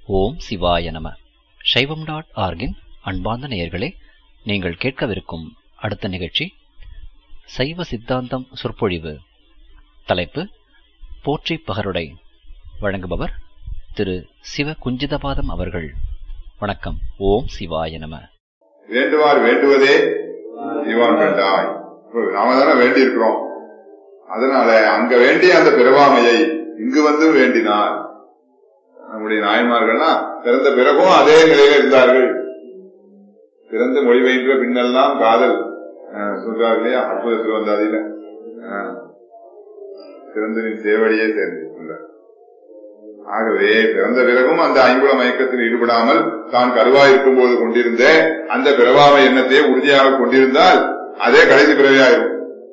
ஓம் சிவாய நம சைவம் டாட் ஆர்கின் அன்பார்ந்த நேயர்களே நீங்கள் கேட்கவிருக்கும் அடுத்த நிகழ்ச்சி சைவ சித்தாந்தம் சொற்பொழிவு தலைப்பு போற்றி பகருடை வழங்குபவர் திரு சிவ குஞ்சிதபாதம் அவர்கள் வணக்கம் ஓம் சிவாய நம வேண்டுவார் வேண்டுவதே இவன் வேண்டாய் இப்ப நாம தானே வேண்டி இருக்கிறோம் அதனால அங்க வேண்டிய அந்த பிறவாமையை இங்கு வந்து வேண்டினார் நம்முடைய நாயன்மார்கள்லாம் பிறந்த பிறகும் அதே நிலையில இருந்தார்கள் பிறந்து மொழி பயின்ற பின்னெல்லாம் காதல் அஹ், சொல்றார் இல்லையா அற்புத திருவந்தாதியில அஹ், பிறந்து நின் சேவடியே சேர்ந்து சொல்றார். ஆகவே பிறந்த பிறகும் அந்த ஐங்குல மயக்கத்தில் ஈடுபடாமல் தான் கருவாயிருக்கும் போது கொண்டிருந்த அந்த பிறவாமை எண்ணத்தையே உறுதியாக கொண்டிருந்தால் அதே கடைசி பிறவியாயிரும்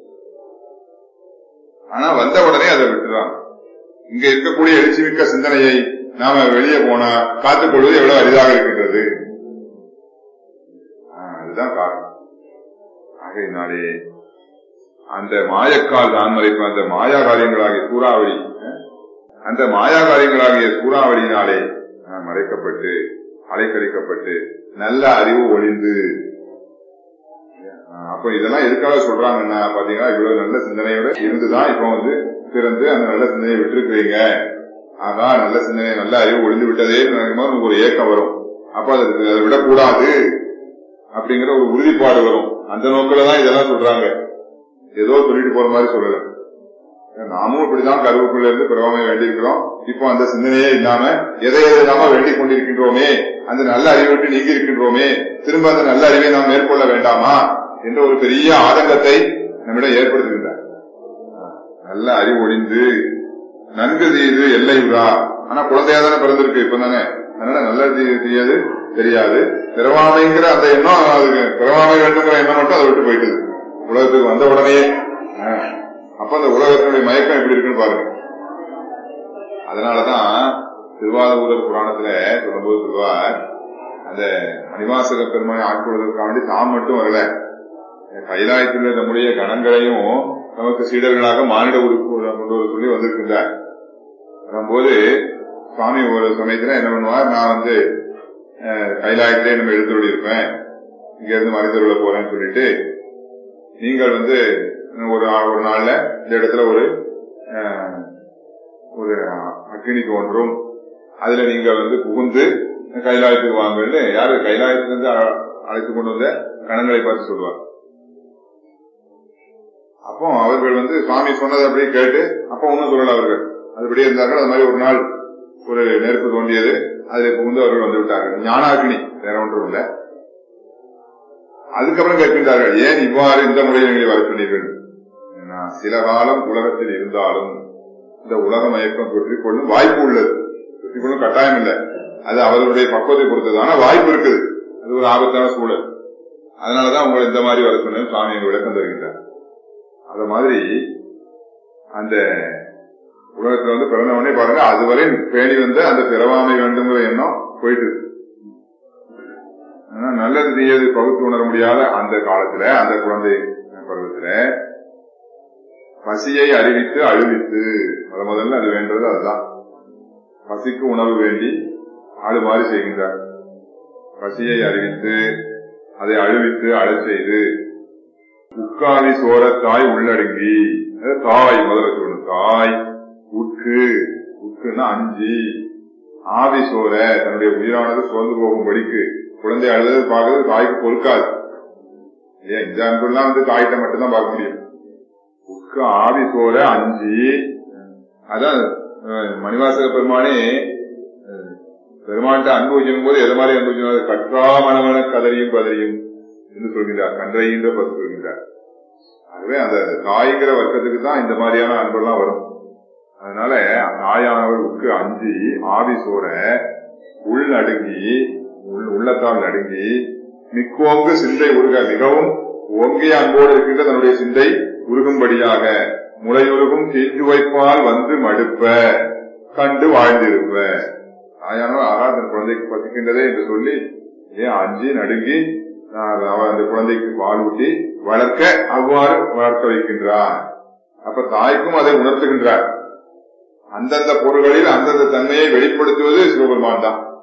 ஆனா வந்த உடனே அதை விட்டுறான் இங்க இருக்கக்கூடிய எழுச்சிமிக்க சிந்தனையை நாம வெளியே போனா காத்துக் கொள்வது எவ்வளவு அரிதாக இருக்கின்றது ஆ, அதுதான் காரணம் ஆகையினாலே அந்த மாயக்கால் தான் மறைப்பு அந்த மாயா காரியங்களாகிய சூறாவளி அஹ், அந்த மாயா காரியங்களாகிய சூறாவளியினாலே அஹ், மறைக்கப்பட்டு அலைக்கழிக்கப்பட்டு நல்ல அறிவு ஒளிந்து அஹ், அப்ப இதெல்லாம் எதுக்காக சொல்றாங்கன்னா பாத்தீங்கன்னா இவ்வளவு நல்ல சிந்தனையோட இருந்துதான் இப்ப வந்து பிறந்து அந்த நல்ல சிந்தனையை விட்டுருக்கிறீங்க ஆகா நல்ல சிந்தனை நல்ல அறிவு ஒளிந்து விட்டதே நினைக்கும் போது நமக்கு ஒரு ஏக்கம் வரும் அப்ப அதை அதை விடக்கூடாது அப்படிங்கிற ஒரு உறுதிப்பாடு வரும் அந்த நோக்கில தான் இதெல்லாம் சொல்றாங்க ஏதோ சொல்லிட்டு போற மாதிரி சொல்லல நாமும் இப்படிதான் கருவுக்குள்ள இருந்து பிறவாமை வேண்டியிருக்கிறோம் இப்போ அந்த சிந்தனையே இல்லாம எதை எதை நாம வேண்டிக் கொண்டிருக்கின்றோமே அந்த நல்ல அறிவை விட்டு நீங்கி இருக்கின்றோமே திரும்ப அந்த நல்ல அறிவை நாம் மேற்கொள்ள வேண்டாமா என்ற ஒரு பெரிய ஆதங்கத்தை நம்மிடம் ஏற்படுத்துகின்றார் நல்ல அறிவு ஒளிந்து நன்கு தீது எல்லை விழா ஆனா குழந்தையா தானே பிறந்திருக்கு இப்ப தானே அதனால நல்ல தீ- தீயது தெரியாது பிறவாமைங்கிற அந்த எண்ணம் அதுக்கு பிறவாமை வேண்டுங்கிற எண்ணம் மட்டும் அதை விட்டு போயிட்டு உலகத்துக்கு வந்த உடனே ஆ, அப்ப அந்த உலகத்தினுடைய மயக்கம் எப்படி இருக்குன்னு பாருங்க அதனாலதான் திருவாரூரர் புராணத்துல சொல்லும்போது சொல்லுவார் அந்த மணிவாசக பெருமானை ஆட்கொள்வதற்காக வேண்டி தாம் மட்டும் வரல கைலாயத்தில் உள்ள நம்முடைய கணங்களையும் நமக்கு சீடர்களாக மானிட உறுப்பு கொண்டு வர சொல்லி வந்திருக்கின்றார் வரும்போது சுவாமி ஒரு சமயத்துல என்ன பண்ணுவார் நான் வந்து அஹ், கைலாயத்திலே நம்ம எழுந்தருளி இருப்பேன் இங்க இருந்து மறைந்தருள போறேன்னு சொல்லிட்டு நீங்கள் வந்து ஒரு ஒரு நாள்ல இந்த இடத்துல ஒரு அஹ், ஒரு அக்கினி தோன்றும் அதுல நீங்க வந்து புகுந்து கைலாயத்துக்கு வாங்கன்னு யாரு கைலாயத்திலிருந்து அ- அழைத்து கொண்டு வந்த கணங்களை பார்த்து சொல்லுவார் அப்போ அவர்கள் வந்து சுவாமி சொன்னதை அப்படியே கேட்டு அப்ப ஒன்னும் சொல்லல அவர்கள் அதுபடியே இருந்தார்கள் அது மாதிரி ஒரு நாள் ஒரு நெருப்பு தோண்டியது அதில் புகுந்து அவர்கள் வந்து விட்டார்கள் ஞானாகினி வேற ஒன்றும் இல்லை அதுக்கப்புறம் கேட்கின்றார்கள் ஏன் இவ்வாறு இந்த முறையில் எங்களை வர சொன்னீர்கள் ஏன்னா, சில காலம் உலகத்தில் இருந்தாலும் இந்த உலக மயக்கம் தொற்றிக் கொள்ளும் வாய்ப்பு உள்ளது தொற்றிக் கொள்ளும் கட்டாயம் இல்லை அது அவர்களுடைய பக்குவத்தை பொறுத்தது ஆனா வாய்ப்பு இருக்குது அது ஒரு ஆபத்தான சூழல் அதனாலதான் உங்களை இந்த மாதிரி வர சொன்னேன் சுவாமி எங்க விளக்கம் தருகின்றார் அத மாதிரி அந்த உலகத்துல வந்து பிறந்தவனே பாருங்க அதுவரை பேணி வந்த அந்த பிறவாமை வேண்டுங்கிற எண்ணம் போயிட்டு இருக்கு. ஆனா நல்லது தீயது பகுத்து உணர முடியாத அந்த காலத்துல அந்த குழந்தை பருவத்துல பசியை அறிவித்து அழுவித்து முத முதல்ல அது வேண்டது அதுதான் பசிக்கு உணவு வேண்டி ஆளுமாறு செய்கின்றார் பசியை அறிவித்து அதை அழுவித்து அழச் செய்து உட்காவி சோர தாய் உள்ளடங்கி அதாவது தாய் முதல்ல சொல்லணும் தாய் உட்கு உட்குன்னா அஞ்சி ஆவி சோர தன்னுடைய உயிரானது சோர்ந்து போகும்படிக்கு குழந்தை அழுது பார்க்கறது தாய்க்கு பொறுக்காது இல்லையா இந்த அன்புலாம் வந்து தாய்கிட்ட மட்டும்தான் பார்க்க முடியும் உட்கு ஆவி சோர அஞ்சி அதான் அஹ், மணிவாசக பெருமானே அஹ், பெருமான்கிட்ட அன்பு வைக்கும் போது எது மாதிரி அன்பு வைக்கணும் கற்றா மனமன கதறியும் பதறியும் என்று சொல்கின்றார் கன்றையின்ற பத்து சொல்கின்றார் ஆகவே அந்த தாய்ங்கிற வர்க்கத்துக்கு தான் இந்த மாதிரியான அன்பெல்லாம் வரும் அதனால தாயானவர்களுக்கு அஞ்சி ஆவி சோர உள் நடுங்கி உள் உள்ளத்தால் நடுங்கி மிக்கோங்கு சிந்தை உருக மிகவும் ஓங்கிய அன்போடு இருக்கின்ற தன்னுடைய சிந்தை உருகும்படியாக முளையுருகும் தீஞ்சு வைப்பால் வந்து மடுப்ப கண்டு வாழ்ந்திருப்ப தாயானவர் ஆகா தன் குழந்தைக்கு பசிக்கின்றதே என்று சொல்லி ஏன் அஞ்சி நடுங்கி நான் அவ- அந்த குழந்தைக்கு பால் ஊட்டி வளர்க்க அவ்வாறு வளர்க்க வைக்கின்றார் அப்ப தாய்க்கும் அதை உணர்த்துகின்றார் அந்தந்த பொருள்களில் அந்தந்த தன்மையை வெளிப்படுத்துவது சிவபெருமான் தான்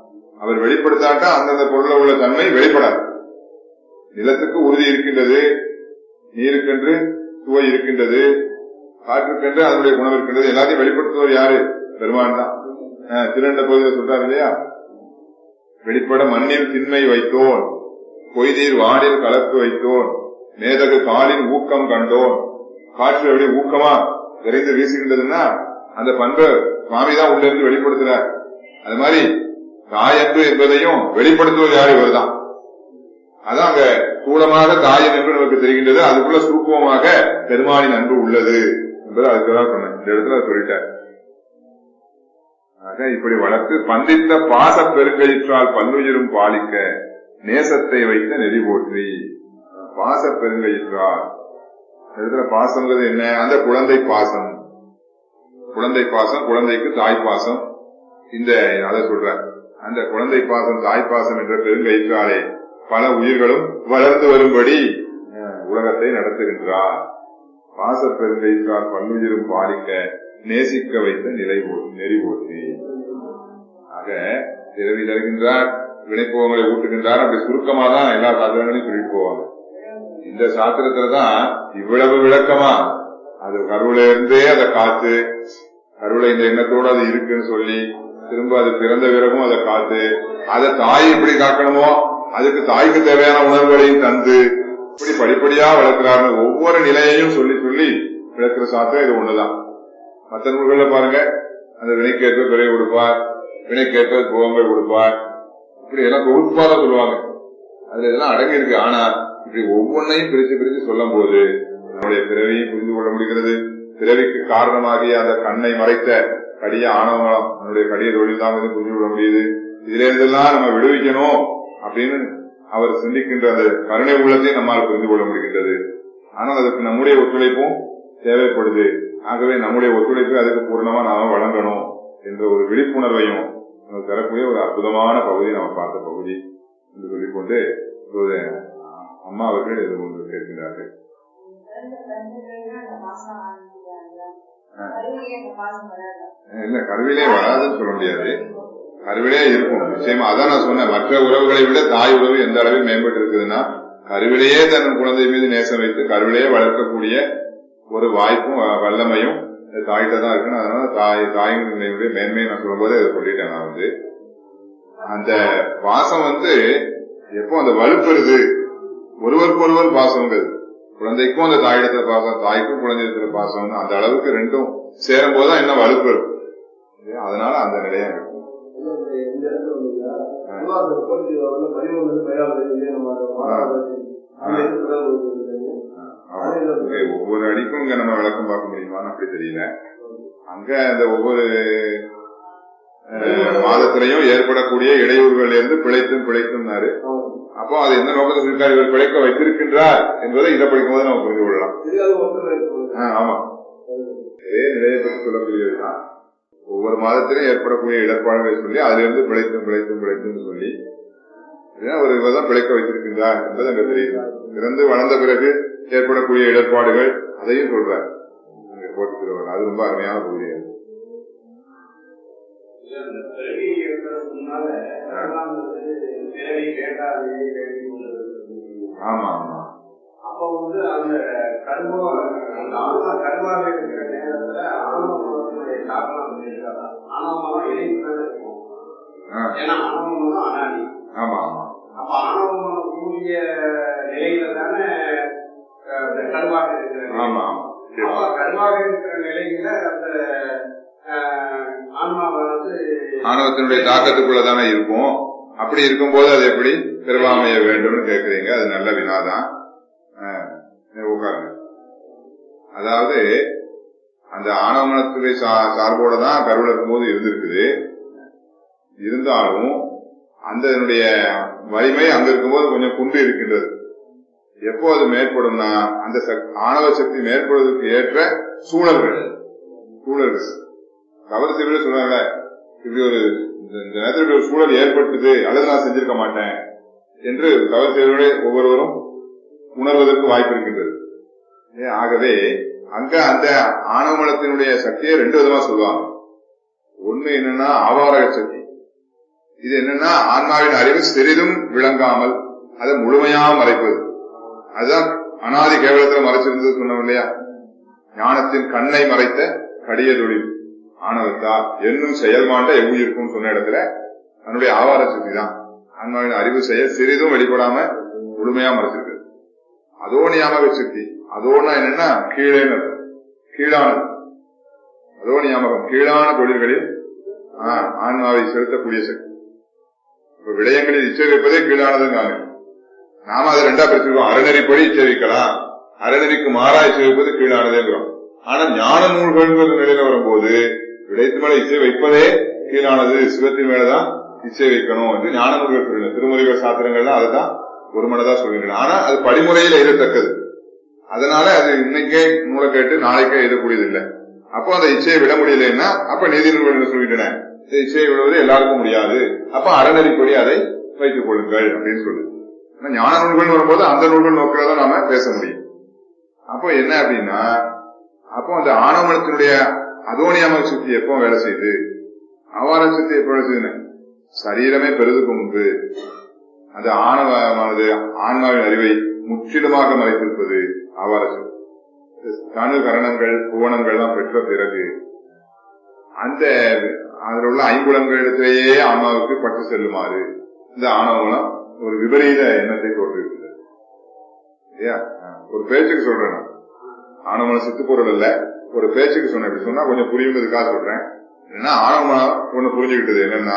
அவர் வெளிப்படுத்தாட்டா அந்தந்த பொருள்ல உள்ள தன்மை வெளிப்படாது நிலத்துக்கு உறுதி இருக்கின்றது நீருக்கென்று சுவை இருக்கின்றது காற்றுக்கென்று அதனுடைய குணம் இருக்கின்றது எல்லாத்தையும் வெளிப்படுத்துவர் யாரு பெருமான் தான் அஹ், திருண்ட பகுதியில் சொல்றாரு இல்லையா வெளிப்பட மண்ணில் திண்மை வைத்தோன் பொய்தீர் வானில் கலப்பு வைத்தோன் மேதகு காலின் ஊக்கம் கண்டோன் காற்று எப்படி ஊக்கமா விரைந்து வீசுகின்றதுன்னா அந்த பண்பை சுவாமி தான் உள்ள இருந்து வெளிப்படுத்துறார் அது மாதிரி தாயன்பு என்பதையும் வெளிப்படுத்துவது யார் இவர்தான் அதான் அங்க ஸ்தூலமாக தாயன் என்று நமக்கு தெரிகின்றது அதுக்குள்ள சூக்குவமாக பெருமானின் அன்பு உள்ளது என்பது அதுக்குதான் சொன்னேன் இந்த இடத்துல அதை சொல்லிட்டார் ஆக இப்படி வளர்த்து பந்தித்த பாச பெருங்கயிற்றால் பல்லுயிரும் பாலிக்க நேசத்தை வைத்த நெறி போற்றி பாச பெருங்கயிற்றால் இந்த இடத்துல பாசம்ங்கிறது என்ன அந்த குழந்தை பாசம் குழந்தை பாசம் குழந்தைக்கு தாய் பாசம் இந்த அதை சொல்ற அந்த குழந்தை பாசம் தாய் பாசம் என்ற பெருங்கயிற்றாலே பல உயிர்களும் வளர்ந்து வரும்படி அஹ், உலகத்தை நடத்துகின்றார் பாச பெருங்கயிற்றால் பல்லுயிரும் பாலிக்க நேசிக்க வைத்த நிலை போ- நெறி போற்றி ஆக பிறவி தருகின்றார் வினைப்போகங்களை ஊட்டுகின்றார் அப்படி சுருக்கமா தான் எல்லா சாத்திரங்களையும் சொல்லிட்டு போவாங்க இந்த சாத்திரத்துல தான் இவ்வளவு விளக்கமா அது கருவில இருந்தே அதை காத்து கருவில இந்த எண்ணத்தோடு அது இருக்குன்னு சொல்லி திரும்ப அது பிறந்த பிறகும் அதை காத்து அதை தாய் எப்படி காக்கணுமோ அதுக்கு தாய்க்கு தேவையான உணர்வுகளையும் தந்து இப்படி படிப்படியா வளர்க்கிறார்கள் ஒவ்வொரு நிலையையும் சொல்லி சொல்லி விளக்குற சாத்திரம் இது ஒண்ணுதான் மற்ற நூல்கள்ல பாருங்க அந்த வினைக்கேற்ப பிறை கொடுப்பார் வினைக்கேற்ப கோம்பை கொடுப்பார் இப்படி எல்லாம் தொகுப்பா தான் சொல்லுவாங்க அதுல இதெல்லாம் அடங்கி இருக்கு ஆனா இப்படி ஒவ்வொன்னையும் பிரிச்சு பிரிச்சு சொல்லும் போது நம்முடைய பிறவியை புரிந்து கொள்ள முடிகிறது பிறவிக்கு காரணமாகிய அந்த கண்ணை மறைத்த கடிய ஆணவம் நம்முடைய கடிய தொழில் தான் வந்து புரிந்து கொள்ள முடியுது இதுல இருந்தெல்லாம் நம்ம விடுவிக்கணும் அப்படின்னு அவர் சிந்திக்கின்ற அந்த கருணை உள்ளத்தையும் நம்மால் புரிந்து கொள்ள முடிகின்றது ஆனால் அதுக்கு நம்முடைய ஒத்துழைப்பும் தேவைப்படுது ஆகவே நம்முடைய ஒத்துழைப்பை அதுக்கு பூர்ணமா நாம வழங்கணும் என்ற ஒரு விழிப்புணர்வையும் நமக்கு தரக்கூடிய ஒரு அற்புதமான பகுதி நம்ம பார்த்த பகுதி என்று சொல்லிக்கொண்டு இப்போது அம்மா அவர்கள் இது ஒன்று கேட்கிறார்கள் இல்ல கருவிலே வராதுன்னு சொல்ல முடியாது கருவிலே இருக்கும் நிச்சயமா அதான் நான் சொன்னேன் மற்ற உறவுகளை விட தாய் உறவு எந்த அளவில் மேம்பட்டு இருக்குதுன்னா கருவிலேயே தன் குழந்தை மீது நேசம் வைத்து கருவிலேயே வளர்க்கக்கூடிய ஒரு வாய்ப்பும் வ- வல்லமையும் இந்த தாய்கிட்ட தான் இருக்குன்னு அதனால தாய் தாயினுடைய மேன்மையை நான் சொல்லும்போது அதை சொல்லிட்டேன் நான் வந்து அந்த பாசம் வந்து எப்போ அந்த வலுப்பெறுது ஒருவருக்கு ஒருவர் பாசம்ங்கிறது குழந்தைக்கும் அந்த தாயிடத்துல பாசம் தாய்க்கும் குழந்தையிடத்துல பாசம் அந்த அளவுக்கு ரெண்டும் சேரும் போதுதான் என்ன வலுப்பெறும் அதனால அந்த நிலையம் இருக்கும் இந்த இடத்துல வந்து பொதுவா அந்த கோரிக்கை வந்து பதிமூணு வந்து பயாவது நம்ம அதை மாறாது. அந்த இடத்துல ஒரு ஆமா. இங்க ஒவ்வொரு அடிக்கும் இங்க நம்ம விளக்கம் பார்க்க முடியுமான்னு அப்படி தெரியல அங்க அந்த ஒவ்வொரு அஹ், மாதத்திலையும் ஏற்படக்கூடிய இடையூறுகள்ல இருந்து பிழைத்தும் பிழைத்தும்னாரு அப்போ அது எந்த நோக்கத்தில் இருக்கார் இவர் பிழைக்க வைத்திருக்கின்றார் என்பதை இதை படிக்கும்போது நம்ம புரிந்து கொள்ளலாம் தெரியாத ஒருத்தர் இருக்கும். ஆ, ஆமா இதே நிலையை பற்றி சொல்லக்கூடியதுதான் ஒவ்வொரு மாதத்திலும் ஏற்படக்கூடிய இடர்பாடுகளை சொல்லி அதுல இருந்து பிழைத்தும் பிழைத்தும் பிழைத்தும் சொல்லி இதுதான் ஒரு இவர்தான் பிழைக்க வைத்திருக்கின்றார் என்பது அங்க தெரியுது பிறந்து வளர்ந்த பிறகு ஏற்படக்கூடிய இடர்பாடுகள் அதையும் சொல்றார் அங்க போட்டுக்கிறவர் அது ரொம்ப அருமையான பகுதி அது. அந்த பிறவி எடுக்கிறதுக்கு முன்னால அதெல்லாம் வந்து பிறவி வேண்டாது வேண்டி கொண்டிருக்கிறது. ஆமா ஆமா அப்போ வந்து அந்த கர்மம் அந்த ஆன்மா கர்மாவே இருக்கிற நேரத்துல ஆணவனுடைய தாக்கம் வந்து இருக்காதா ஆணவம் இணைப்பு இருக்கும் ஆ, ஏன்னா ஆணவம் தான் அனாதி ஆமா ஆமா அப்ப ஆணவம் கூடிய நிலையில தானே அஹ், இந்த கர்மாக இருக்கிற நிலை. ஆமா ஆமா சரி. அப்ப கர்மாக இருக்கிற நிலையில அந்த அஹ், ஆன்மாவை வந்து ஆணவத்தினுடைய தாக்கத்துக்குள்ளதானே இருக்கும் அப்படி இருக்கும்போது அது எப்படி பெருவாமைய வேண்டும்னு கேக்குறீங்க அது நல்ல வினாதான் ஆ, நீங்க உட்காருங்க அதாவது அந்த ஆணவமனத்துடைய சா- சார்போட தான் கருவில் இருக்கும்போது இருந்திருக்குது இருந்தாலும் அந்த இதனுடைய வலிமை அங்க இருக்கும்போது கொஞ்சம் குன்று இருக்கின்றது எப்போ அது மேற்படும்னா அந்த சக்- ஆணவ சக்தி மேற்படுவதற்கு ஏற்ற சூழல்கள் சூழல்கள் தவறு செய்வது சொல்றாங்க இப்படி ஒரு இந்த இந்த நேரத்தில் இப்படி ஒரு சூழல் ஏற்பட்டது அல்லது நான் செஞ்சிருக்க மாட்டேன் என்று தவறு செய்வதை ஒவ்வொருவரும் உணர்வதற்கு வாய்ப்பு இருக்கின்றது ஏ, ஆகவே அங்க அந்த ஆணவமலத்தினுடைய சக்தியை ரெண்டு விதமா சொல்லுவாங்க ஒண்ணு என்னன்னா ஆவாரக சக்தி இது என்னன்னா ஆன்மாவின் அறிவு சிறிதும் விளங்காமல் அதை முழுமையா மறைப்பது அதுதான் அனாதி கேவலத்துல மறைச்சிருந்தது சொன்னோம் இல்லையா ஞானத்தின் கண்ணை மறைத்த கடிய தொழில் ஆணவத்தா என்னும் செயல்மாண்ட எவ்வுயிருக்கும் சொன்ன இடத்துல அதனுடைய ஆவார சக்தி தான் ஆன்மாவின் அறிவு செயல் சிறிதும் வெளிப்படாம முழுமையா மறைச்சிருக்கு அதோ நியாமக சக்தி அதோன்னா என்னன்னா கீழே கீழானது அதோ நியாமகம் கீழான தொழில்களில் ஆஹ், ஆன்மாவை செலுத்தக்கூடிய சக்தி இப்ப விடயங்களில் இச்சை வைப்பதே கீழானது நானு நாம அதை ரெண்டா பிரிச்சிருக்கோம் அறநெறிப்படி இச்சை வைக்கலாம் அறநெறிக்கு மாறா இச்சை வைப்பது கீழானதுங்கிறோம் ஆனா ஞான நூல்கள்ங்கிற நிலையில வரும்போது விடயத்து மேல இச்சை வைப்பதே கீழானது சிவத்தின் மேலதான் இச்சை வைக்கணும் என்று ஞான நூல்கள் சொல்லுங்க திருமுறைகள் சாத்திரங்கள்லாம் அதுதான் ஒரு மனதா சொல்லுங்க ஆனா அது படிமுறையில் எழுதத்தக்கது அதனால அது இன்னைக்கே நூலை கேட்டு நாளைக்கே எழுதக்கூடியது இல்லை அப்போ அந்த இச்சையை விட முடியலன்னா அப்ப நீதி நூல்கள் என்ன சொல்கின்றன இந்த இச்சையை விடுவது எல்லாருக்கும் முடியாது அப்ப அறநெறிப்படி அதை வைத்துக் கொள்ளுங்கள் அப்படின்னு சொல்லுது ஆனா ஞான நூல்கள் வரும்போது அந்த நூல்கள் நோக்கிறத நாம பேச முடியும் அப்போ என்ன அப்படின்னா அப்போ அந்த ஆணவமனத்தினுடைய அதோனியாம சக்தி எப்போ வேலை செய்யுது அவார சக்தி எப்போ வேலை செய்யுதுன்னு சரீரமே பெரிதுக்கு முன்பு அந்த ஆணவமானது ஆன்மாவின் அறிவை முற்றிலுமாக மறைத்திருப்பது அவார சக்தி தனு கரணங்கள் புவனங்கள்லாம் பெற்ற பிறகு அந்த அதில் உள்ள ஐங்குலங்களிடத்திலேயே ஆன்மாவுக்கு பட்டு செல்லுமாறு இந்த ஆணவம் ஒரு விபரீத எண்ணத்தை தோற்றுவிக்கிறது இல்லையா ஒரு பேச்சுக்கு சொல்றேன் நான் ஆணவம் சித்து பொருள் இல்ல ஒரு பேச்சுக்கு சொன்னேன் இப்படி சொன்னா கொஞ்சம் புரியுங்கிறதுக்காக சொல்றேன் என்னன்னா ஆணவம் ஒண்ணு புரிஞ்சுக்கிட்டது என்னன்னா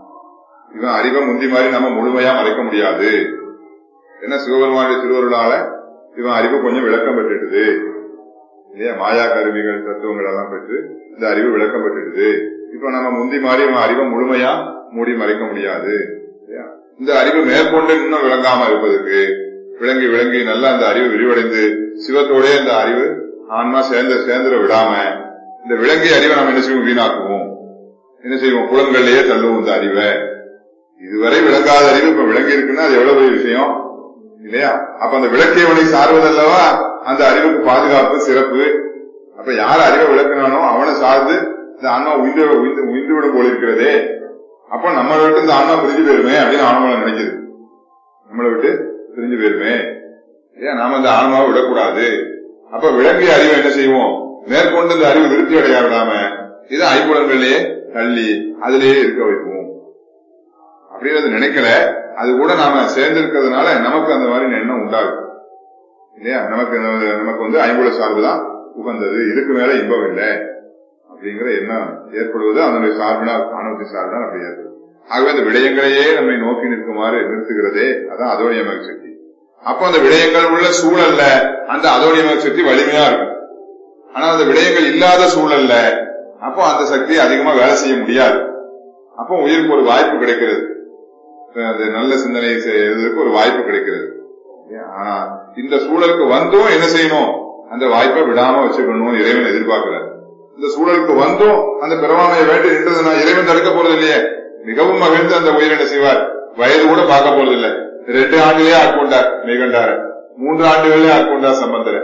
இவன் அறிவை முந்தி மாதிரி நம்ம முழுமையா மறைக்க முடியாது ஏன்னா சிவபெருமானுடைய திருவருளால இவன் அறிவு கொஞ்சம் விளக்கம் பெற்றுட்டுது இல்லையா மாயா கருவிகள் தத்துவங்கள் எல்லாம் பெற்று இந்த அறிவு விளக்கம் பெற்றுடுது இப்ப நம்ம முந்தி மாதிரி இவன் அறிவை முழுமையா மூடி மறைக்க முடியாது இல்லையா? இந்த அறிவு மேற்கொண்டு இன்னும் விளங்காம இருப்பதற்கு விளங்கி விளங்கி நல்லா அந்த அறிவு விரிவடைந்து சிவத்தோடே இந்த அறிவு ஆன்மா சேர்ந்த சேர்ந்துட விடாம இந்த விளங்கிய அறிவை நம்ம என்ன செய்வோம் வீணாக்குவோம் என்ன செய்வோம் புலன்கள்லயே தள்ளுவோம் இந்த அறிவை இதுவரை விளங்காத அறிவு இப்ப விளங்கி இருக்குன்னா அது எவ்வளவு பெரிய விஷயம் இல்லையா அப்ப அந்த விளக்கியவனை சார்வதல்லவா அந்த அறிவுக்கு பாதுகாப்பு சிறப்பு அப்ப யார் அறிவை விளக்குனானோ அவனை சார்ந்து இந்த ஆன்மா உயிந்து உயிந்து உயிந்து விடும் போல இருக்கிறதே அப்ப நம்மளை விட்டு இந்த ஆன்மா பிரிஞ்சு போயிருமே அப்படின்னு ஆன்மா நினைக்குது நம்மளை விட்டு பிரிஞ்சு போயிருமே ஏன் நாம இந்த ஆன்மாவை விடக்கூடாது அப்ப விளங்கிய அறிவை என்ன செய்வோம் மேற்கொண்டு இந்த அறிவு விருத்தி அடைய விடாம இது ஐம்புலங்களிலேயே தள்ளி அதிலேயே இருக்க வைப்போம் அப்படின்னு நினைக்கல அது கூட நாம சேர்ந்து இருக்கிறதுனால நமக்கு அந்த மாதிரி எண்ணம் உண்டாகும் இல்லையா நமக்கு நமக்கு வந்து ஐம்புல சார்பு தான் உகந்தது இதுக்கு மேல இன்பம் இல்லை அப்படிங்கிற எண்ணம் ஏற்படுவது அதனுடைய சார்பினால் ஆணவத்தின் சார்பினால் அப்படி ஏற்படும் ஆகவே அந்த விடயங்களையே நம்மை நோக்கி நிற்குமாறு நிறுத்துகிறதே அதான் அதோனியமக சக்தி அப்போ அந்த விடயங்கள் உள்ள சூழல்ல அந்த அதோனியமக சக்தி வலிமையா இருக்கும் ஆனா அந்த விடயங்கள் இல்லாத சூழல்ல அப்போ அந்த சக்தி அதிகமா வேலை செய்ய முடியாது அப்போ உயிருக்கு ஒரு வாய்ப்பு கிடைக்கிறது அது நல்ல சிந்தனை செய்யறதுக்கு ஒரு வாய்ப்பு கிடைக்கிறது ஆனா இந்த சூழலுக்கு வந்தும் என்ன செய்யணும் அந்த வாய்ப்பை விடாம வச்சுக்கணும் இறைவன் எதிர்பார்க்கிறார் இந்த சூழலுக்கு வந்தும் அந்த பெருமாமையை வேண்டி நின்றதுனா இறைவன் தடுக்க போறது இல்லையே மிகவும் மகிழ்ந்து அந்த உயிர் என்ன செய்வார் வயது கூட பார்க்க போறது இல்லை ரெண்டு ஆண்டுகளே ஆட்கொண்டார் மெய்கண்டார மூன்று ஆண்டுகளே ஆட்கொண்டார் சம்பந்தர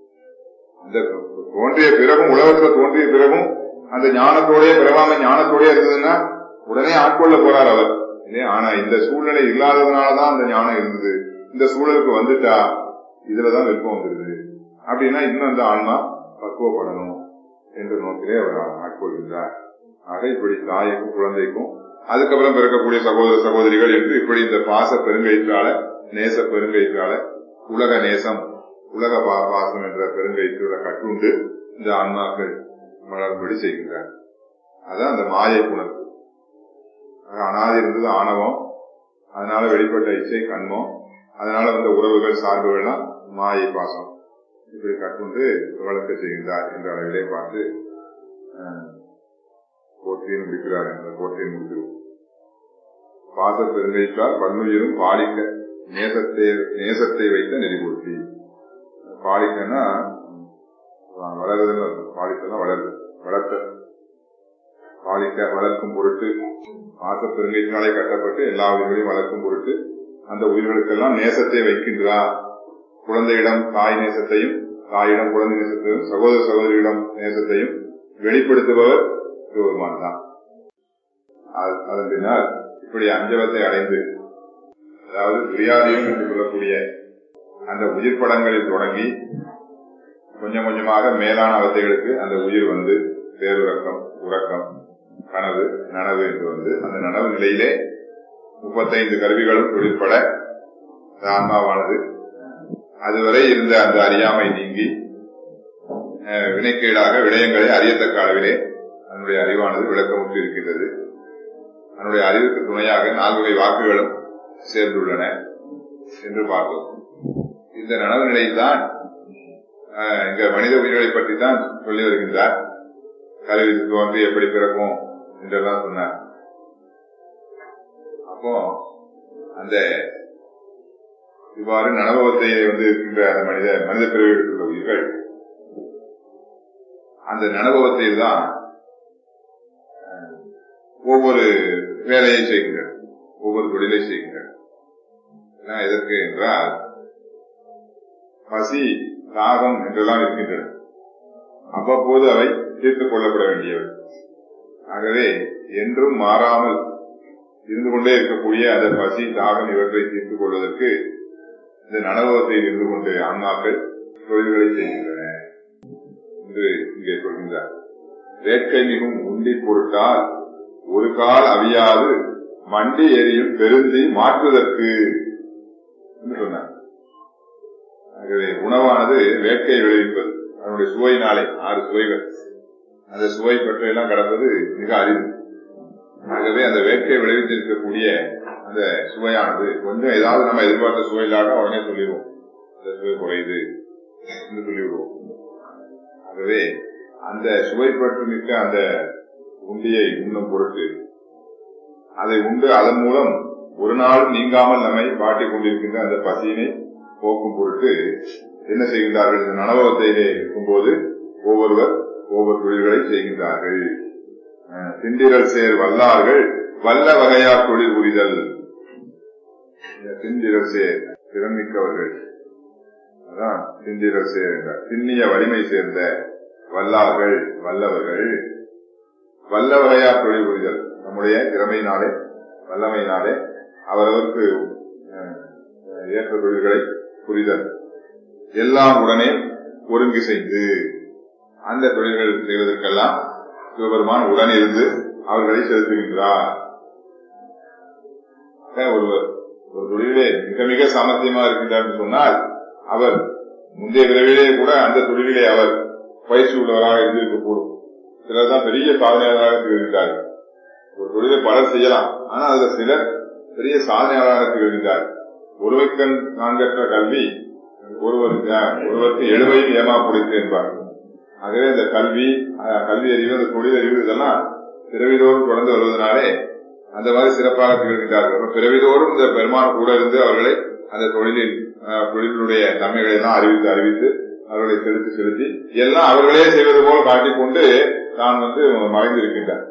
இந்த தோன்றிய பிறகும் உலகத்துல தோன்றிய பிறகும் அந்த ஞானத்தோடய பிறவாமை ஞானத்தோடய இருந்ததுன்னா உடனே ஆட்கொள்ள போறார் அவர் இல்லையா ஆனா இந்த சூழ்நிலை இல்லாததுனாலதான் அந்த ஞானம் இருந்தது இந்த சூழலுக்கு வந்துட்டா இதுலதான் விருப்பம் வந்துருது அப்படின்னா இன்னும் அந்த ஆன்மா பக்குவப்படணும் என்ற நோக்கிலே அவர் ஆட்கொள்கின்றார் ஆக இப்படி தாய்க்கும் குழந்தைக்கும் அதுக்கப்புறம் பிறக்கக்கூடிய சகோதர சகோதரிகள் என்று இப்படி இந்த பாச பெருங்கயிற்றால நேச பெருங்கயிற்றால உலக நேசம் உலக பா- பாசம் என்ற பெருங்கயிற்றுல கட்டுண்டு இந்த ஆன்மாக்கள் மலர்படி செய்கின்றார் அதான் அந்த மாயை உணர்வு ஆக அனாதி இருந்தது ஆணவம் அதனால வெளிப்பட்ட இச்சை கண்மம் அதனால வந்த உறவுகள் சார்புகள்லாம் மாயை பாசம் இப்படி கட்டுண்டு வளர்க்க செய்கின்றார் என்ற அளவிலே பார்த்து அஹ், போற்றியை முடிக்கிறார் என்ற போற்றியை முடிக்கிறோம் பாச பெருங்கைத்தால் பன்னுயிரும் பாலிக்க நேசத்தை நேசத்தை வைத்த நெறிபூர்த்தி பாலிக்கன்னா அஹ், வளருதுன்னு அர்த்தம். பாலிக்கன்னா வளருது வளர்த்த பாலிக்க வளர்க்கும் பொருட்டு பாச பெருங்கைத்தினாலே கட்டப்பட்டு எல்லா உயிர்களையும் வளர்க்கும் பொருட்டு அந்த உயிர்களுக்கெல்லாம் நேசத்தை வைக்கின்றார் குழந்தையிடம் தாய் நேசத்தையும் தாயிடம் குழந்தை நேசத்தையும் சகோதர சகோதரியிடம் நேசத்தையும் வெளிப்படுத்துபவர் சிவபெருமான் தான் அது- அதன் பின்னால் இப்படி அஞ்சவத்தை அடைந்து அதாவது துரியாதீனம் என்று சொல்லக்கூடிய அந்த உயிர் படங்களில் தொடங்கி கொஞ்சம் கொஞ்சமாக மேலான அவத்தைகளுக்கு அந்த உயிர் வந்து பேருறக்கம் உறக்கம் கனவு நனவு என்று வந்து அந்த நனவு நிலையிலே முப்பத்தைந்து கருவிகளும் தொழிற்பட அந்த ஆன்மாவானது அதுவரை இருந்த அந்த அறியாமை நீங்கி அஹ், வினைக்கீடாக விடயங்களை அறியத்தக்க அளவிலே அதனுடைய அறிவானது விளக்கமுற்று இருக்கின்றது அதனுடைய அறிவுக்கு துணையாக நால்வகை வாக்குகளும் சேர்ந்துள்ளன என்று பார்த்தோம் இந்த நனவு நிலையில்தான் ஆஹ், இங்க மனித உயிர்களை பற்றி தான் சொல்லி வருகின்றார் கல்வி தோன்றி எப்படி பிறக்கும் என்றெல்லாம் சொன்னார் அப்போ அந்த இவ்வாறு நனவத்தை வந்து இருக்கின்ற அந்த மனித மனித பிறவி எடுத்துள்ள உயிர்கள் அந்த நனவத்தில் தான் ஆஹ், ஒவ்வொரு வேலையை செய்கின்றன ஒவ்வொரு தொழிலை செய்கின்றன எல்லாம் எதற்கு என்றால் பசி தாகம் என்றெல்லாம் இருக்கின்றன அவ்வப்போது அவை தீர்த்துக் கொள்ளப்பட வேண்டியவை ஆகவே என்றும் மாறாமல் இருந்து கொண்டே இருக்கக்கூடிய அந்த பசி தாகம் இவற்றை தீர்த்துக் கொள்வதற்கு இந்த நனவகத்தில் இருந்து கொண்டு ஆன்மாக்கள் தொழில்களை செய்கின்றன என்று இங்கே சொல்கின்றார் வேட்கை மிகும் உண்டி பொருட்டால் ஒரு கால் அவியாது மண்டி எரியும் பெருந்தி மாற்றுவதற்கு என்று சொன்னார் ஆகவே உணவானது வேட்கையை விளைவிப்பது அதனுடைய சுவையினாலே ஆறு சுவைகள் அந்த சுவை பற்றியெல்லாம் கடப்பது மிக அரிது ஆகவே அந்த வேட்கையை விளைவித்திருக்கக்கூடிய அந்த சுவையானது கொஞ்சம் ஏதாவது நம்ம எதிர்பார்த்த சுவை இல்லாத உடனே சொல்லிடுவோம் அந்த சுவை குறையுது என்று சொல்லிவிடுவோம் ஆகவே அந்த சுவை பற்று மிக்க அந்த உண்டியை உண்ணும் பொருட்டு அதை உண்டு அதன் மூலம் ஒரு நாள் நீங்காமல் நம்மை வாட்டிக் கொண்டிருக்கின்ற அந்த பசியினை போக்கும் பொருட்டு என்ன செய்கின்றார்கள் இந்த நனவகத்திலே இருக்கும்போது ஒவ்வொருவர் ஒவ்வொரு தொழில்களை செய்கின்றார்கள் அஹ், திண்டிரல் சேர் வல்லார்கள் வல்ல வகையா தொழில் புரிதல் இந்த திண்டிரல் சேர் திறமிக்கவர்கள் அதான் திண்டிரல் சேர் என்றார் திண்ணிய வலிமை சேர்ந்த வல்லார்கள் வல்லவர்கள் வல்ல வகையா தொழில் புரிதல் நம்முடைய திறமையினாலே வல்லமையினாலே அவரவருக்கு அஹ், ஏற்ற தொழில்களை புரிதல் எல்லாம் உடனே ஒருங்கு செய்து அந்த தொழில்கள் செய்வதற்கெல்லாம் சிவபெருமான் உடன் இருந்து அவர்களை செலுத்துகின்றார் ஆக ஒருவர் ஒரு தொழிலே மிக மிக சாமர்த்தியமாக இருக்கின்றார் என்று சொன்னால் அவர் முந்தைய விரைவிலே கூட அந்த தொழிலிலே அவர் பயிற்சி உள்ளவராக இருந்திருக்கக்கூடும் சிலர் தான் பெரிய சாதனையாளராக திகழ்கின்றார்கள் ஒரு தொழிலை பலர் செய்யலாம் ஆனால் அதுல சிலர் பெரிய சாதனையாளராக திகழ்கின்றார்கள் ஒருவருக்கண் நான்கற்ற கல்வி ஒருவருக்கு ஒருவருக்கு எழுவையும் ஏமா கொடுத்து என்பார்கள் ஆகவே இந்த கல்வி அஹ், கல்வி அறிவு அந்த தொழில் அறிவு இதெல்லாம் பிறவிதோறும் தொடர்ந்து வருவதனாலே அந்த மாதிரி சிறப்பாக திகழ்கின்றார்கள் அப்ப பிறவிதோறும் இந்த பெருமான் கூட இருந்து அவர்களை அந்த தொழிலில் அஹ், தொழிலினுடைய தன்மைகளை எல்லாம் அறிவித்து அறிவித்து அவர்களை செலுத்தி செலுத்தி எல்லாம் அவர்களே செய்வது போல காட்டிக்கொண்டு தான் வந்து மறைந்திருக்கின்றார்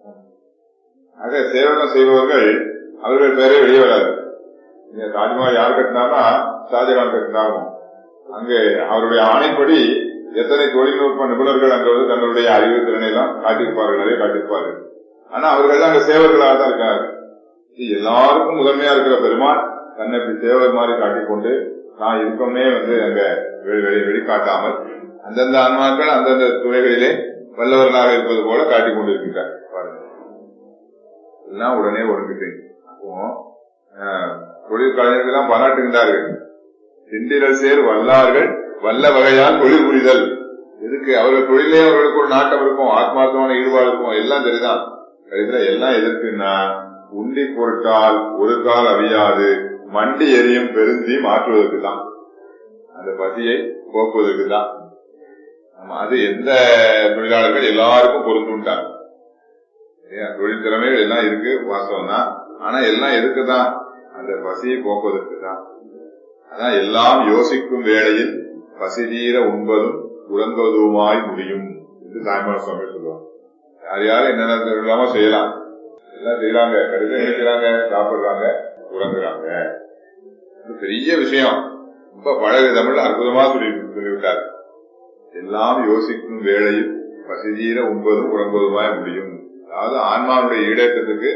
ஆக சேவகம் செய்பவர்கள் அவர்கள் பெயரே வெளியே வராது இந்த தாஜ்மஹால் யார் கட்டினார்னா ஷாஜகான் கட்டினாகும் அங்கே அவருடைய ஆணைப்படி எத்தனை தொழில்நுட்ப நிபுணர்கள் அங்க வந்து தங்களுடைய அறிவு திறனை எல்லாம் காட்டியிருப்பார்கள் நிறைய காட்டியிருப்பார்கள் ஆனா அவர்கள் அங்க சேவர்களாக தான் இருக்காங்க இது எல்லாருக்கும் முதன்மையா இருக்கிற பெருமான் தன்னை இப்படி சேவர் மாதிரி காட்டிக்கொண்டு நான் இருக்கோம்னே வந்து அங்க வெளி- வெளி- வெளிக்காட்டாமல் அந்தந்த ஆன்மாக்கள் அந்தந்த துறைகளிலே வல்லவர்களாக இருப்பது போல காட்டிக் கொண்டிருக்கின்றார் பாருங்க எல்லாம் உடனே ஒருங்கிட்டேன் அப்போ ஆஹ், தொழில் கலைஞர்கள் எல்லாம் பாராட்டுகின்றார்கள் திண்டிரல் சேர் வல்லார்கள் வல்ல வகையால் தொழில் புரிதல் எதுக்கு அவர்கள் தொழிலே அவர்களுக்கு ஒரு நாட்டம் இருக்கும் ஆத்மார்த்தமான ஈடுபாடு இருக்கும் எல்லாம் சரிதான் இதுல எல்லாம் எதற்குன்னா உண்டி பொருட்டால் ஒரு கால் அவியாது மண்டி எரியும் பெருந்தி மாற்றுவதற்கு தான் அந்த பசியை போக்குவதற்கு தான் ஆமா, அது எந்த தொழிலாளர்கள் எல்லாருக்கும் பொருந்துட்டாங்க ஏன், தொழில் திறமைகள் எல்லாம் இருக்கு வாஸ்தவம் தான் ஆனா எல்லாம் எதுக்கு தான் அந்த பசியை போக்குவதற்கு தான் அதான் எல்லாம் யோசிக்கும் வேளையில் பசி தீர உண்பதும் உறங்குவதுமாய் முடியும் என்று தாய்மான சுவாமி சொல்லுவாங்க யார் யாரும் என்னென்ன இல்லாம செய்யலாம் எல்லாம் செய்யறாங்க கடிதம் எடுக்கிறாங்க சாப்பிடுறாங்க உறங்குறாங்க இது பெரிய விஷயம் ரொம்ப பழகு தமிழ் அற்புதமா சொல்லி சொல்லிவிட்டார் எல்லாம் யோசிக்கும் வேளையில் பசிதீர உண்பதும் உறங்குவதுமாய் முடியும் அதாவது ஆன்மாவுடைய ஈடேற்றத்துக்கு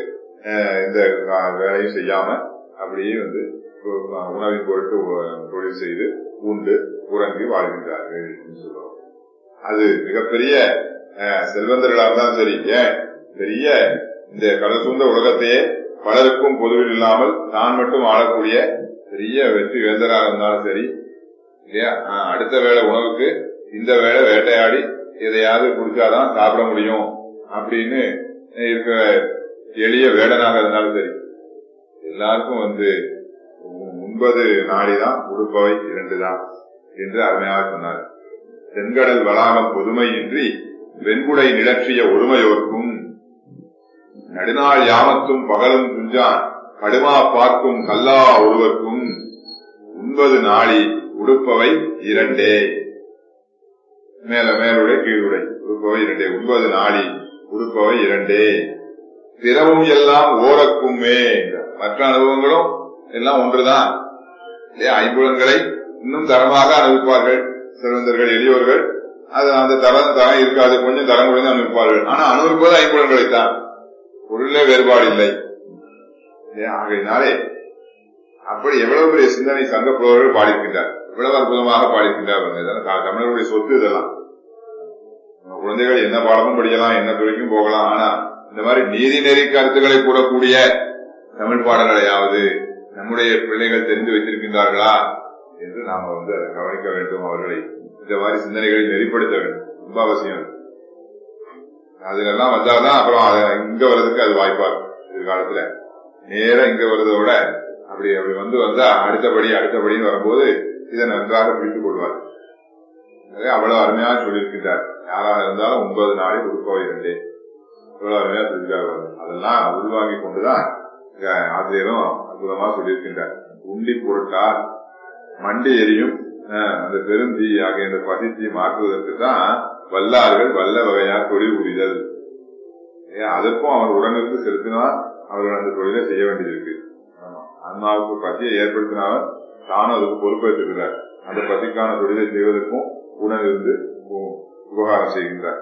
அஹ், இந்த கா- வேலையும் செய்யாம அப்படியே வந்து உ- உணவின் பொருட்டு உ- தொழில் செய்து உண்டு உறங்கி வாழ்கின்றார்கள் என்று சொல்லுவோம் அது மிகப்பெரிய அஹ், செல்வந்தர்களா இருந்தாலும் சரி ஏன் பெரிய இந்த கடல் சூழ்ந்த உலகத்தையே பலருக்கும் பொதுவில் இல்லாமல் தான் மட்டும் ஆளக்கூடிய பெரிய வெற்றி வேந்தராக இருந்தாலும் சரி இல்லையா ஆஹ், அடுத்த வேளை உணவுக்கு இந்த வேளை வேட்டையாடி எதையாவது குடிச்சாதான் சாப்பிட முடியும் அப்படின்னு இருக்க எளிய வேடனாக இருந்தாலும் சரி எல்லாருக்கும் வந்து உ- உண்பது நாடிதான் உடுப்பவை இரண்டுதான் என்று அருமையாக சொன்னார் தென்கடல் வளாகம் பொதுமையின்றி வெண்குடை நிலற்றிய ஒருமையோர்க்கும் நடுநாள் யாமத்தும் பகலும் துஞ்சான் கடுமா பார்க்கும் கல்லா ஒருவர்க்கும் உண்பது நாளி உடுப்பவை இரண்டே மேல மேலுடை கீழுடை உடுப்பவை இரண்டே உண்பது நாளி உடுப்பவை இரண்டே பிறவும் எல்லாம் ஓரக்குமே என்றார். மற்ற அனுபவங்களும் எல்லாம் ஒன்றுதான் இல்லையா ஐம்புலன்களை இன்னும் தரமாக அனுபவிப்பார்கள் செல்வந்தர்கள் எளியோர்கள் அது அந்த தரம் தரம் இருக்காது கொஞ்சம் தரம் குறைந்து அனுபவிப்பார்கள் ஆனா அனுபவிப்பது ஐம்புலன்களைத்தான் பொருளே வேறுபாடு இல்லை இல்லையா? ஆகையினாலே அப்படி எவ்வளவு பெரிய சிந்தனை சங்க புலவர்கள் பாடியிருக்கின்றார் எவ்வளவு அற்புதமாக பாடியிருக்கின்றார் பாருங்க. இதெல்லாம் த- தமிழர்களுடைய சொத்து இதெல்லாம் நம்ம குழந்தைகள் என்ன பாடமும் படிக்கலாம் என்ன துறைக்கும் போகலாம் ஆனா இந்த மாதிரி நீதி நெறி கருத்துக்களை கூறக்கூடிய தமிழ் பாடங்களையாவது நம்முடைய பிள்ளைகள் தெரிந்து வைத்திருக்கின்றார்களா என்று நாம வந்து அதை கவனிக்க வேண்டும் அவர்களை இந்த மாதிரி சிந்தனைகளை நெறிப்படுத்த வேண்டும் ரொம்ப அவசியம் அது. அதுலெல்லாம் வந்தாதான் அப்புறம் அது இங்க வர்றதுக்கு அது வாய்ப்பா இருக்கும் எதிர்காலத்துல நேரா இங்க வர்றதை விட அப்படி அப்படி வந்து வந்தா அடுத்தபடி அடுத்தபடின்னு வரும்போது இதை நன்றாக பிடித்துக் கொள்வார் எனவே அவ்வளவு அருமையாக சொல்லியிருக்கின்றார் யாராக இருந்தாலும் ஒன்பது நாளில் உருப்பவை இரண்டே இவ்வளவு அருமையா சொல்லியிருக்காரு பாருங்க. அதெல்லாம் உள்வாங்கி கொண்டுதான் இங்க ஆசிரியரும் அற்புதமா சொல்லியிருக்கின்றார் உண்டி பொருட்டால் மண்டி எரியும் அஹ், அந்த பெருந்தீ ஆகிய இந்த பசித்தீ மாற்றுவதற்கு தான் வல்லார்கள் வல்ல வகையார் தொழில் புரிதல் ஏன் அதற்கும் அவர் உடனிருந்து செலுத்தினால் அவர்கள் அந்த தொழிலை செய்ய வேண்டியிருக்கு ஆமா. அண்ணாவுக்கு பசியை ஏற்படுத்தினவர் தானும் அதுக்கு பொறுப்பேற்றுக்கிறார் அந்த பசிக்கான தொழிலை செய்வதற்கும் உடனிருந்து உ- உபகாரம் செய்கின்றார்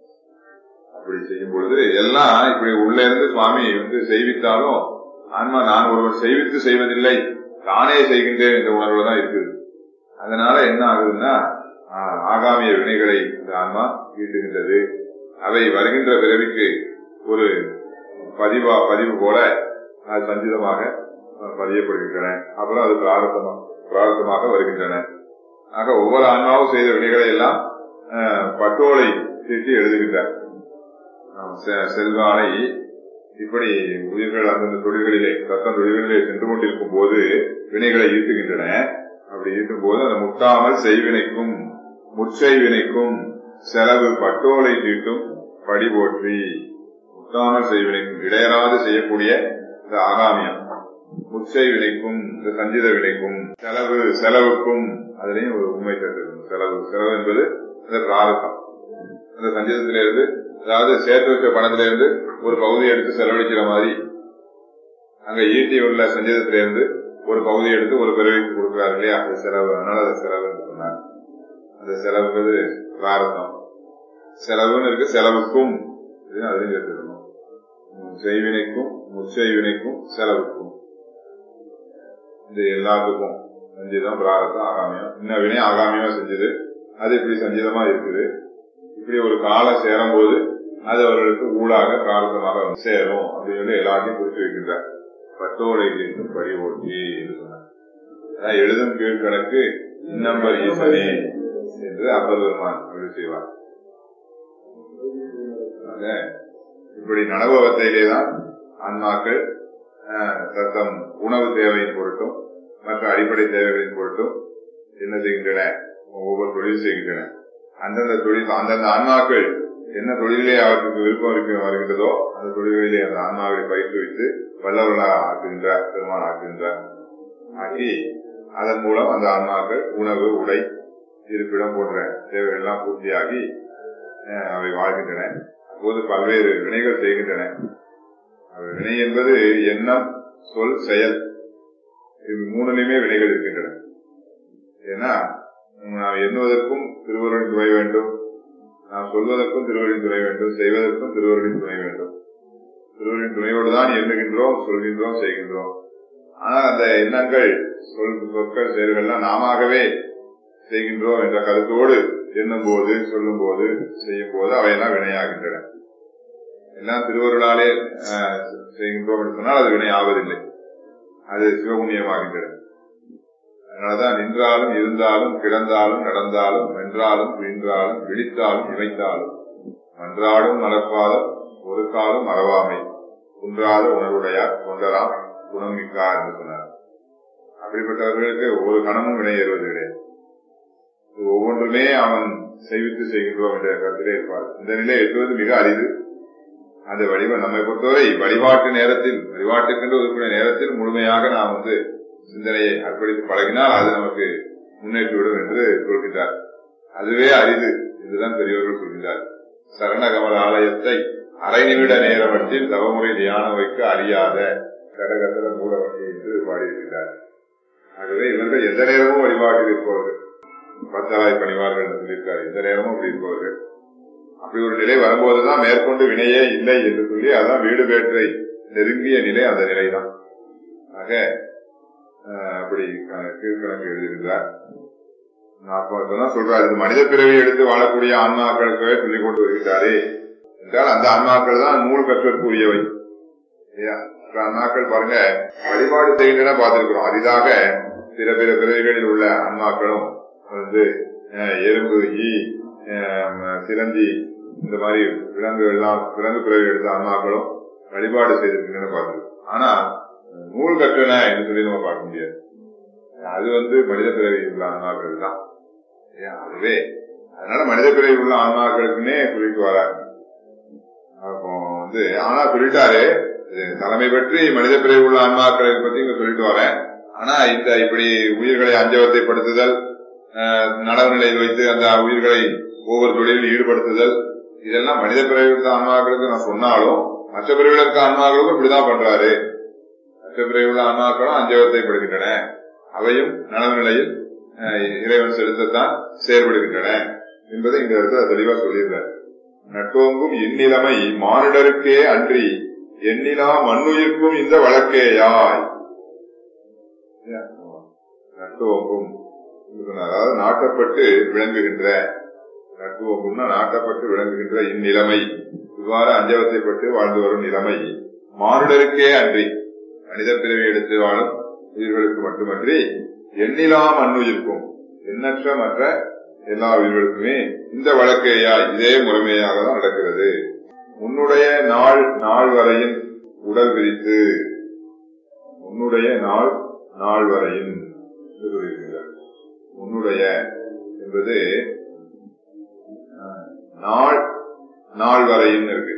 அப்படி செய்யும் பொழுது எல்லாம் இப்படி உள்ள இருந்து சுவாமி வந்து செய்வித்தாலும் ஆன்மா நான் ஒருவர் செய்வித்து செய்வதில்லை தானே செய்கின்றேன் என்ற உணர்வுல தான் இருக்குது அதனால என்ன ஆகுதுன்னா ஆஹ், ஆகாமிய வினைகளை இந்த ஆன்மா ஈட்டுகின்றது அவை வருகின்ற பிறவிக்கு ஒரு பதிவா பதிவு போல அது சஞ்சிதமாக அஹ், பதியப்படுகின்றன அப்புறம் அது பிராரத்தமா பிராரத்தமாக வருகின்றன ஆக ஒவ்வொரு ஆன்மாவும் செய்த வினைகளை எல்லாம் அஹ், பட்டோலை தீட்டி எழுதுகின்றார் ஆம், செ- செல்வானை இப்படி உயிர்கள் அந்தந்த தொழில்களிலே சத்தம் தொழில்களிலே சென்று கொண்டிருக்கும் போது வினைகளை ஈட்டுகின்றன அப்படி ஈட்டும் போது அந்த முட்டாமல் செய்வினைக்கும் முற்செய்வினைக்கும் செலவு பட்டோலை தீட்டும் படி போற்றி முட்டாமல் செய்வினைக்கும் இடையராது செய்யக்கூடிய இந்த ஆகாமியம் முச்சை வினைக்கும் இந்த சஞ்சித வினைக்கும் செலவு செலவுக்கும் அதுலயும் ஒரு உண்மை சேர்த்து செலவு செலவு என்பது அந்த பிராரத்தம் அந்த சஞ்சீதத்திலிருந்து அதாவது சேர்த்து வச்ச பணத்தில இருந்து ஒரு பகுதி எடுத்து செலவழிக்கிற மாதிரி அங்க ஈட்டி உள்ள சஞ்சீதத்திலிருந்து ஒரு பகுதி எடுத்து ஒரு பிறவிக்கு கொடுக்கிறார் இல்லையா அது செலவு அதனால அது செலவு என்று சொன்னார் அந்த செலவுங்கிறது பிராரத்தம் செலவுன்னு இருக்கு செலவுக்கும் இது அதையும் சேர்த்துக்கணும் உம், செய்வினைக்கும் முச்செய்வினைக்கும் செலவுக்கும் இது எல்லாத்துக்கும் சஞ்சீதம் பிராரத்தம் ஆகாமியம் இன்ன வினை ஆகாமியமா செஞ்சது அது இப்படி சஞ்சீதமா இருக்குது இப்படி ஒரு காலம் சேரும் போது அது அவர்களுக்கு ஊடாக பிரார்த்தமாக வந்து சேரும் அப்படின்னு சொல்லி எல்லாத்தையும் குறித்து வைக்கின்றார் பட்டோலை தீர்க்கும் படி ஓட்டி என்று சொன்னார் அதான் எழுதும் கீழ்கணக்கு இன்னம்பர் ஈசனே என்று அப்பர் பெருமான் அப்படி செய்வார் ஆக, இப்படி நனவத்தையிலே தான் ஆன்மாக்கள் ஆஹ், தத்தம் உணவு தேவையின் பொருட்டும் மற்ற அடிப்படை தேவைகளின் பொருட்டும் என்ன செய்கின்றன ஒவ்வொரு தொழில் செய்கின்றன அந்தந்த தொழில் அந்தந்த ஆன்மாக்கள் என்ன தொழிலே அவருக்கு விருப்பம் இருக்கு வருகின்றதோ அந்த தொழில்களிலே அந்த ஆன்மாவை பயிற்றுவித்து வல்லவர்களாக ஆக்குகின்றார் பெருமான் ஆக்குகின்றார் ஆக்கி அதன் மூலம் அந்த ஆன்மாக்கள் உணவு உடை இருப்பிடம் போன்ற தேவைகள் எல்லாம் பூர்த்தியாகி அஹ், அவை வாழ்கின்றன அப்போது பல்வேறு வினைகள் செய்கின்றன அவை வினை என்பது எண்ணம் சொல் செயல் இது மூணுலையுமே வினைகள் இருக்கின்றன ஏன்னா நாம் எண்ணுவதற்கும் திருவருளின் துணை வேண்டும் நாம் சொல்வதற்கும் திருவருளின் துணை வேண்டும் செய்வதற்கும் திருவருளின் துணை வேண்டும் திருவரின் துணையோடு தான் எண்ணுகின்றோம் சொல்கின்றோம் செய்கின்றோம் ஆனால் அந்த எண்ணங்கள் சொல் சொற்கள் செயல்கள்லாம் நாமவே செய்கின்றோம் என்ற கருத்தோடு எண்ணும் போது சொல்லும் போது செய்யும் போது அவையெல்லாம் வினையாகின்றன எல்லாம் திருவருளாலே ஆஹ், செய்கின்றோம் என்று சொன்னால் அது வினை ஆவதில்லை அது சிவபுண்ணியமாகின்றன அதனாலதான் நின்றாலும் இருந்தாலும் கிடந்தாலும் நடந்தாலும் வென்றாலும் துயின்றாலும் விழித்தாலும் இமைத்தாலும் மன்றாடும் மலர்பாதம் ஒரு காலம் மறவாமை குன்றாத உணர்வுடையார் கொண்டராம் குணம் மிக்கார் என்று சொன்னார் அப்படிப்பட்டவர்களுக்கு ஒவ்வொரு கணமும் வினை ஏறுவது கிடையாது இது ஒவ்வொன்றுமே அவன் செய்வித்து செய்கின்றோம் என்ற கருத்திலே இருப்பார் இந்த நிலை எட்டுவது மிக அரிது அந்த வழிபாடு நம்மை பொறுத்தவரை வழிபாட்டு நேரத்தில் வழிபாட்டுக்கென்று ஒதுக்கிற நேரத்தில் முழுமையாக நாம் வந்து சிந்தனையை அர்ப்பணித்து பழகினால் அது நமக்கு முன்னேற்றிவிடும் என்று சொல்கின்றார் அதுவே அரிது என்றுதான் பெரியவர்கள் சொல்கின்றார் சரணகமல ஆலயத்தை அரை நிமிட நேரமட்டில் தவமுறை தியானம் வைக்க அறியாத கடகசர மூலவட்டி என்று பாடியிருக்கிறார் ஆகவே இவர்கள் எந்த நேரமும் வழிபாட்டில் இருப்பவர்கள் பத்தராய் பணிவார்கள் என்று சொல்லியிருக்கார் எந்த நேரமும் அப்படி இருப்பவர்கள் அப்படி ஒரு நிலை வரும்போதுதான் மேற்கொண்டு வினையே இல்லை என்று சொல்லி அதான் வீடு வேற்றை நெருங்கிய நிலை அந்த நிலைதான் ஆக அஹ், அப்படி க- கீழ்கணக்கு எழுதுகின்றார் நான் அப்ப இப்பதான் சொல்றாரு இது மனித பிறவி எடுத்து வாழக்கூடிய ஆன்மாக்களுக்கவே சொல்லிக் கொண்டு வருகின்றாரே என்றால் அந்த ஆன்மாக்கள் தான் நூல் கற்றற்குரியவை இல்லையா மற்ற ஆன்மாக்கள் பாருங்க வழிபாடு செய்கின்றன பார்த்திருக்கிறோம் அரிதாக பிற பிற பிறவிகளில் உள்ள ஆன்மாக்களும் வந்து அஹ், எறும்பு ஈ அஹ், சிலந்தி இந்த மாதிரி விலங்குகள் எல்லாம் விலங்கு பிறவி எடுத்த ஆன்மாக்களும் வழிபாடு செய்திருக்கின்றன பார்த்திருக்கோம் ஆனா நூல் கற்றன என்று சொல்லி நம்ம பார்க்க முடியாது அது வந்து மனித பிறவி உள்ள ஆன்மாக்கள் தான் இல்லையா? அதுவே அதனால மனித பிறவி உள்ள ஆன்மாக்களுக்குன்னே சொல்லிட்டு வராங்க அப்போ வந்து ஆனா சொல்லிட்டாரு இது தலைமை பற்றி மனித பிறவி உள்ள ஆன்மாக்களை பத்தி இங்க சொல்லிட்டு வரேன் ஆனா இந்த இப்படி உயிர்களை அஞ்சவத்தைப்படுத்துதல் அஹ், நனவு நிலையில் வைத்து அந்த உயிர்களை ஒவ்வொரு தொழிலில் ஈடுபடுத்துதல் இதெல்லாம் மனித பிறவி உள்ள ஆன்மாக்களுக்கு நான் சொன்னாலும் மற்ற பிறவில இருக்க ஆன்மாக்களுக்கும் இப்படிதான் பண்றாரு மற்ற பிறவி உள்ள ஆன்மாக்களும் அஞ்சவத்தைப்படுகின்றன அவையும் நனவு நிலையில் அஹ், இறைவன் செலுத்தத்தான் செயல்படுகின்றன என்பதை இந்த இடத்துல தெளிவா சொல்லியிருந்தார் நட்டோங்கும் இந்நிலைமை மானிடருக்கே அன்றி எண்ணிலா மண்ணுயிர்க்கும் இந்த வழக்கேயாய் நட்டுவோங்கும் என்று சொன்னார். அதாவது நாட்டப்பட்டு விளங்குகின்ற நட்டுவோங்கும்னா நாட்டப்பட்டு விளங்குகின்ற இந்நிலைமை இவ்வாறு அஞ்சவத்தைப்பட்டு வாழ்ந்து வரும் நிலைமை மானுடருக்கே அன்றி மனித பிறவி எடுத்து வாழும் உயிர்களுக்கு மட்டுமன்றி எண்ணிலா மண்ணுயிர்க்கும் எண்ணற்ற மற்ற எல்லா உயிர்களுக்குமே இந்த வழக்கேயா இதே முறைமையாக தான் நடக்கிறது உன்னுடைய நாள் நாள் வரையின் உடல் விரித்து உன்னுடைய நாள் நாள் வரையின் என்று சொல்லியிருக்கிறார். உன்னுடைய என்பது அஹ், நாள் நாள் வரையின் இருக்கு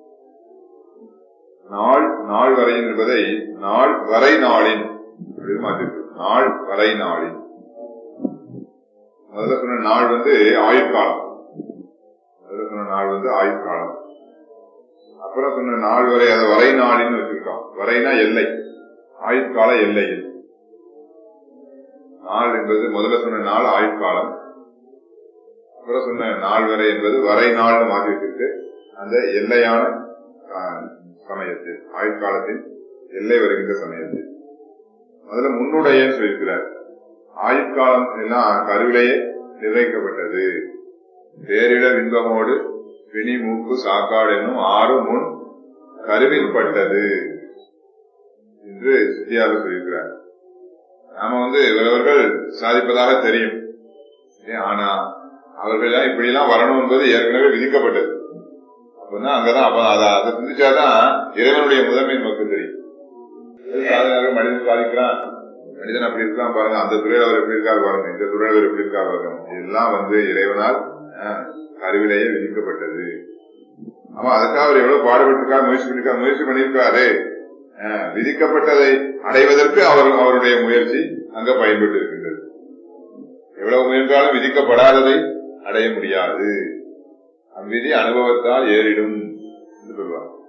நாள் நாள் வரையின் என்பதை நாள் வரை நாளின் அப்படின்னு மாற்றிருக்கு நாள் வரை நாளின் முதல்ல சொன்ன நாள் வந்து ஆயுட்காலம் முதல்ல சொன்ன நாள் வந்து ஆயுட்காலம் அப்புறம் சொன்ன நாள் வரை அதை வரை நாளின்னு வச்சிருக்கோம் வரைனா எல்லை ஆயுட்கால எல்லையில் நாள் என்பது முதல்ல சொன்ன நாள் ஆயுட்காலம் அப்புறம் சொன்ன நாள் வரை என்பது வரை நாள்னு மாற்றி வச்சிருக்கு அந்த எல்லையான ஆஹ், சமயத்தில் ஆயுட்காலத்தில் எல்லை வருகின்ற சமயத்தில் முதல்ல முன்னுடைய சொல்லியிருக்கிறார் ஆயுட்காலம் எல்லாம் கருவிலேயே நிர்ணயிக்கப்பட்டது பேரிட இன்பமோடு பிணி மூக்கு சாக்காடு என்னும் ஆறு முன் கருவில் பட்டது என்று சித்தியார் சொல்லியிருக்கிறார் நாம வந்து இவரவர்கள் சாதிப்பதாக தெரியும் ஏன், ஆனா அவர்கள் எல்லாம் இப்படி எல்லாம் வரணும் என்பது ஏற்கனவே விதிக்கப்பட்டது அப்பதான் அங்கதான் அப்ப அதை அதை சிந்திச்சாதான் இறைவனுடைய முதன்மை நமக்கு தெரியும் சாதனையாக மனிதன் சாதிக்கிறான் மனிதன் அப்படி இருக்கலாம் பாருங்க அந்த துறையில் அவர் எப்படி இருக்காரு பாருங்க இந்த துறையில் அவர் எப்படி இருக்காரு பாருங்க இதெல்லாம் வந்து இறைவனால் அஹ், அறிவிலேயே விதிக்கப்பட்டது ஆமா அதுக்காக அவர் எவ்வளவு பாடுபட்டிருக்காரு முயற்சி பண்ணிருக்காரு முயற்சி பண்ணியிருக்காரு அஹ், விதிக்கப்பட்டதை அடைவதற்கு அவர் அவருடைய முயற்சி அங்க பயன்பட்டு இருக்கின்றது எவ்வளவு முயன்றாலும் விதிக்கப்படாததை அடைய முடியாது அவ்விதி அனுபவத்தால் ஏறிடும் என்று சொல்வார்